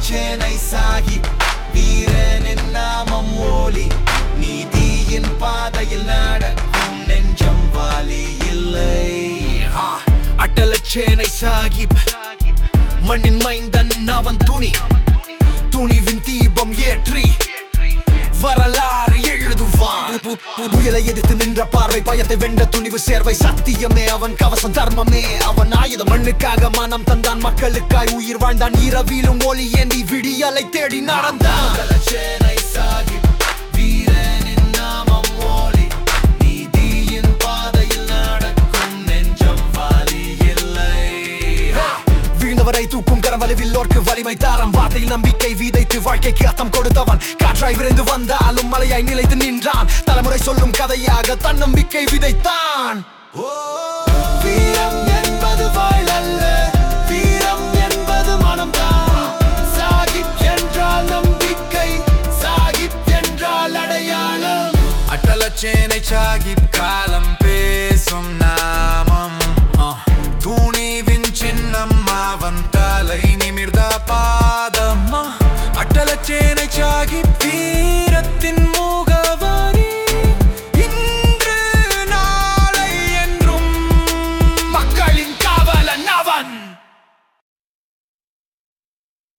சேனை சாகிப் வீரனின் நாமம் ஓலி நீதியின் பாதையில் நடக்கும் நெஞ்சம் வாலி இல்லை அட்டல சேனை சாகிப் மண்ணின் மைந்தன் அவன் துணி துணிவின் தீபம் ஏற்றி வரலாறு எழுதுவான் பு- பு- புயலை எதிர்த்து நின்ற பார்வை பயத்தை வென்ற துணிவு சேர்வை சத்தியமே அவன் கவசம் தர்மமே அவன் ஆயுதம் மண்ணுக்காக மனம் தந்தான் மக்களுக்காய் உயிர் வாழ்ந்தான் இரவிலும் ஒளி ஏந்தி விடியலை தேடி நடந்தான் சேனை சாகிப் வீரனின் நாமம் ஓலி நீதியின் பாதையில் நடக்கும் நெஞ்சம் வாலி இல்லை வீழ்ந்தவரை தூக்கும் கரவலிவில் ஓர்க்கு வலிமை தாரம் வார்த்தையில் நம்பிக்கை விதைத்து வாழ்க்கைக்கு அர்த்தம் கொடுத்தவன் காற்றாய் விரைந்து வந்தாலும் மலையாய் நிலைத்து நின்றான் தலைமுறை சொல்லும் கதையாக தன்னம்பிக்கை விதைத்தான் வீரம் என்பது வாள் அல்ல வீரம் என்பது மனம்தான் சாகிப் என்றால் நம்பிக்கை சாகிப் என்றால் அடையாளம் அட்டலச்சேனை சாகிப் காலம் பேசும்